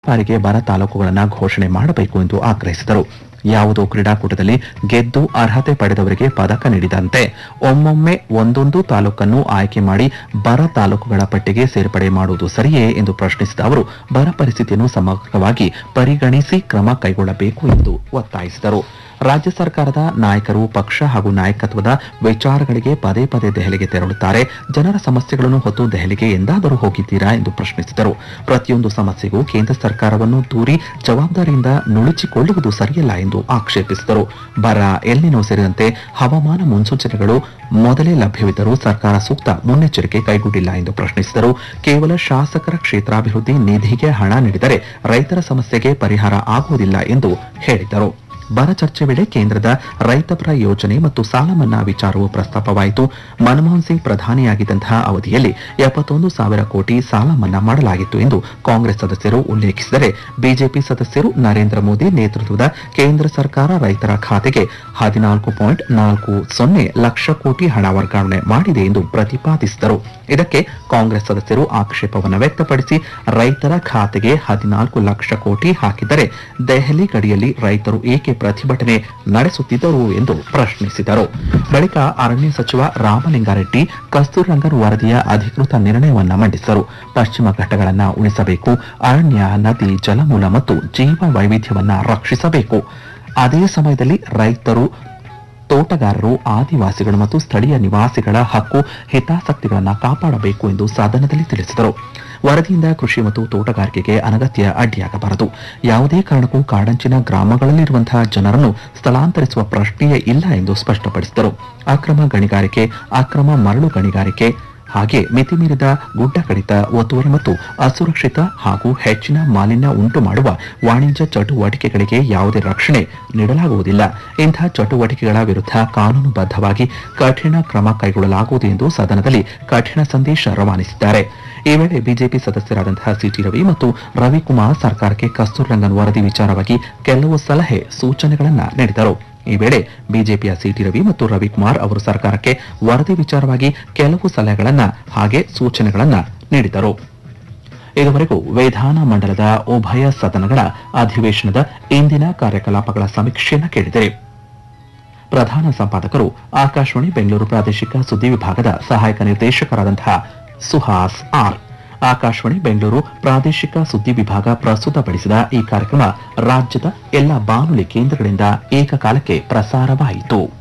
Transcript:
ಬಾರಿಗೆ ಬರ ತಾಲೂಕುಗಳನ್ನು ಘೋಷಣೆ ಮಾಡಬೇಕು ಎಂದು ಆಗ್ರಹಿಸಿದರು ಯಾವುದೋ ಕ್ರೀಡಾಕೂಟದಲ್ಲಿ ಗೆದ್ದು ಅರ್ಹತೆ ಪಡೆದವರಿಗೆ ಪದಕ ನೀಡಿದಂತೆ ಒಮ್ಮೊಮ್ಮೆ ಒಂದೊಂದು ತಾಲೂಕನ್ನು ಆಯ್ಕೆ ಮಾಡಿ ಬರ ತಾಲೂಕುಗಳ ಪಟ್ಟಿಗೆ ಸೇರ್ಪಡೆ ಮಾಡುವುದು ಸರಿಯೇ ಎಂದು ಪ್ರಶ್ನಿಸಿದ ಅವರು ಬರ ಪರಿಸ್ಥಿತಿಯನ್ನು ಸಮಗ್ರವಾಗಿ ಪರಿಗಣಿಸಿ ಕ್ರಮ ಕೈಗೊಳ್ಳಬೇಕು ಎಂದು ಒತ್ತಾಯಿಸಿದರು ರಾಜ್ಯ ಸರ್ಕಾರದ ನಾಯಕರು ಪಕ್ಷ ಹಾಗೂ ನಾಯಕತ್ವದ ವಿಚಾರಗಳಿಗೆ ಪದೇ ಪದೇ ದೆಹಲಿಗೆ ತೆರಳುತ್ತಾರೆ ಜನರ ಸಮಸ್ಯೆಗಳನ್ನು ಹೊತ್ತು ದೆಹಲಿಗೆ ಎಂದಾದರೂ ಹೋಗಿದ್ದೀರಾ ಎಂದು ಪ್ರಶ್ನಿಸಿದರು ಪ್ರತಿಯೊಂದು ಸಮಸ್ಯೆಗೂ ಕೇಂದ್ರ ಸರ್ಕಾರವನ್ನು ದೂರಿ ಜವಾಬ್ದಾರಿಯಿಂದ ನುಣುಚಿಕೊಳ್ಳುವುದು ಸರಿಯಲ್ಲ ಎಂದು ಆಕ್ಷೇಪಿಸಿದರು ಬರ ಎಲ್ಲಿನೋ ಸೇರಿದಂತೆ ಹವಾಮಾನ ಮುನ್ಸೂಚನೆಗಳು ಮೊದಲೇ ಲಭ್ಯವಿದ್ದರೂ ಸರ್ಕಾರ ಸೂಕ್ತ ಮುನ್ನೆಚ್ಚರಿಕೆ ಕೈಗೊಂಡಿಲ್ಲ ಎಂದು ಪ್ರಶ್ನಿಸಿದರು ಕೇವಲ ಶಾಸಕರ ಕ್ಷೇತ್ರಾಭಿವೃದ್ಧಿ ನಿಧಿಗೆ ಹಣ ನೀಡಿದರೆ ರೈತರ ಸಮಸ್ಯೆಗೆ ಪರಿಹಾರ ಆಗುವುದಿಲ್ಲ ಎಂದು ಹೇಳಿದರು ಬರ ಚರ್ಚೆ ವೇಳೆ ಕೇಂದ್ರದ ರೈತಪರ ಯೋಜನೆ ಮತ್ತು ಸಾಲ ಮನ್ನಾ ವಿಚಾರವು ಪ್ರಸ್ತಾಪವಾಯಿತು ಮನಮೋಹನ್ ಸಿಂಗ್ ಪ್ರಧಾನಿಯಾಗಿದ್ದಂತಹ ಅವಧಿಯಲ್ಲಿ ಎಪ್ಪತ್ತೊಂದು ಸಾವಿರ ಕೋಟಿ ಸಾಲ ಮನ್ನಾ ಮಾಡಲಾಗಿತ್ತು ಎಂದು ಕಾಂಗ್ರೆಸ್ ಸದಸ್ಯರು ಉಲ್ಲೇಖಿಸಿದರೆ ಬಿಜೆಪಿ ಸದಸ್ಯರು ನರೇಂದ್ರ ಮೋದಿ ನೇತೃತ್ವದ ಕೇಂದ್ರ ಸರ್ಕಾರ ರೈತರ ಖಾತೆಗೆ ಹದಿನಾಲ್ಕು ಪಾಯಿಂಟ್ ನಾಲ್ಕು ಸೊನ್ನೆ ಲಕ್ಷ ಕೋಟಿ ಹಣ ವರ್ಗಾವಣೆ ಮಾಡಿದೆ ಎಂದು ಪ್ರತಿಪಾದಿಸಿದರು ಇದಕ್ಕೆ ಕಾಂಗ್ರೆಸ್ ಸದಸ್ಯರು ಆಕ್ಷೇಪವನ್ನು ವ್ಯಕ್ತಪಡಿಸಿ ರೈತರ ಖಾತೆಗೆ ಹದಿನಾಲ್ಕು ಲಕ್ಷ ಕೋಟಿ ಹಾಕಿದರೆ ದೆಹಲಿ ಗಡಿಯಲ್ಲಿ ರೈತರು ಏಕೆ ಪ್ರತಿಭಟನೆ ನಡೆಸುತ್ತಿದ್ದರು ಎಂದು ಪ್ರಶ್ನಿಸಿದರು ಬಳಿಕ ಅರಣ್ಯ ಸಚಿವ ರಾಮಲಿಂಗಾರೆಡ್ಡಿ ಕಸ್ತೂರಿರಂಗನ್ ವರದಿಯ ಅಧಿಕೃತ ನಿರ್ಣಯವನ್ನ ಮಂಡಿಸಿದರು ಪಶ್ಚಿಮ ಘಟ್ಟಗಳನ್ನು ಉಳಿಸಬೇಕು ಅರಣ್ಯ ನದಿ ಜಲಮೂಲ ಮತ್ತು ಜೀವ ವೈವಿಧ್ಯವನ್ನ ರಕ್ಷಿಸಬೇಕು ಅದೇ ಸಮಯದಲ್ಲಿ ರೈತರು ತೋಟಗಾರರು ಆದಿವಾಸಿಗಳು ಮತ್ತು ಸ್ಥಳೀಯ ನಿವಾಸಿಗಳ ಹಕ್ಕು ಹಿತಾಸಕ್ತಿಗಳನ್ನು ಕಾಪಾಡಬೇಕು ಎಂದು ಸದನದಲ್ಲಿ ತಿಳಿಸಿದರು ವರದಿಯಿಂದ ಕೃಷಿ ಮತ್ತು ತೋಟಗಾರಿಕೆಗೆ ಅನಗತ್ಯ ಅಡ್ಡಿಯಾಗಬಾರದು ಯಾವುದೇ ಕಾರಣಕ್ಕೂ ಕಾಡಂಚಿನ ಗ್ರಾಮಗಳಲ್ಲಿರುವಂತಹ ಜನರನ್ನು ಸ್ಥಳಾಂತರಿಸುವ ಪ್ರಶ್ನೆಯೇ ಇಲ್ಲ ಎಂದು ಸ್ಪಷ್ಟಪಡಿಸಿದರು ಅಕ್ರಮ ಗಣಿಗಾರಿಕೆ ಅಕ್ರಮ ಮರಳು ಗಣಿಗಾರಿಕೆ ಹಾಗೆ ಮಿತಿಮೀರಿದ ಗುಡ್ಡ ಕಡಿತ ಒತ್ತುವರಿ ಮತ್ತು ಅಸುರಕ್ಷಿತ ಹಾಗೂ ಹೆಚ್ಚಿನ ಮಾಲಿನ್ಯ ಉಂಟು ಮಾಡುವ ವಾಣಿಜ್ಯ ಚಟುವಟಿಕೆಗಳಿಗೆ ಯಾವುದೇ ರಕ್ಷಣೆ ನೀಡಲಾಗುವುದಿಲ್ಲ ಇಂತಹ ಚಟುವಟಿಕೆಗಳ ವಿರುದ್ಧ ಕಾನೂನುಬದ್ಧವಾಗಿ ಕಠಿಣ ಕ್ರಮ ಕೈಗೊಳ್ಳಲಾಗುವುದು ಎಂದು ಸದನದಲ್ಲಿ ಕಠಿಣ ಸಂದೇಶ ರವಾನಿಸಿದ್ದಾರೆ ಈ ವೇಳೆ ಬಿಜೆಪಿ ಸದಸ್ಯರಾದಂತಹ ಸಿಟಿ ರವಿ ಮತ್ತು ರವಿಕುಮಾರ್ ಸರ್ಕಾರಕ್ಕೆ ಕಸ್ತೂರಿರಂಗನ್ ವರದಿ ವಿಚಾರವಾಗಿ ಕೆಲವು ಸಲಹೆ ಸೂಚನೆಗಳನ್ನ ನೀಡಿದರು ಈ ವೇಳೆ ಬಿಜೆಪಿಯ ಸಿಟಿ ರವಿ ಮತ್ತು ರವಿಕುಮಾರ್ ಅವರು ಸರ್ಕಾರಕ್ಕೆ ವರದಿ ವಿಚಾರವಾಗಿ ಕೆಲವು ಸಲಹೆಗಳನ್ನ ಹಾಗೆ ಸೂಚನೆಗಳನ್ನ ನೀಡಿದರು ಇದುವರೆಗೂ ವಿಧಾನ ಮಂಡಲದ ಉಭಯ ಸದನಗಳ ಅಧಿವೇಶನದ ಇಂದಿನ ಕಾರ್ಯಕಲಾಪಗಳ ಸಮೀಕ್ಷೆಯನ್ನು ಕೇಳಿದಿರಿ ಪ್ರಧಾನ ಸಂಪಾದಕರು ಆಕಾಶವಾಣಿ ಬೆಂಗಳೂರು ಪ್ರಾದೇಶಿಕ ಸುದ್ದಿ ವಿಭಾಗದ ಸಹಾಯಕ ನಿರ್ದೇಶಕರಾದಂತಹ ಸುಹಾಸ್ ಆರ್ ಆಕಾಶವಾಣಿ ಬೆಂಗಳೂರು ಪ್ರಾದೇಶಿಕ ಸುದ್ದಿ ವಿಭಾಗ ಪ್ರಸ್ತುತಪಡಿಸಿದ ಈ ಕಾರ್ಯಕ್ರಮ ರಾಜ್ಯದ ಎಲ್ಲ ಬಾನುಲಿ ಕೇಂದ್ರಗಳಿಂದ ಏಕಕಾಲಕ್ಕೆ ಪ್ರಸಾರವಾಯಿತು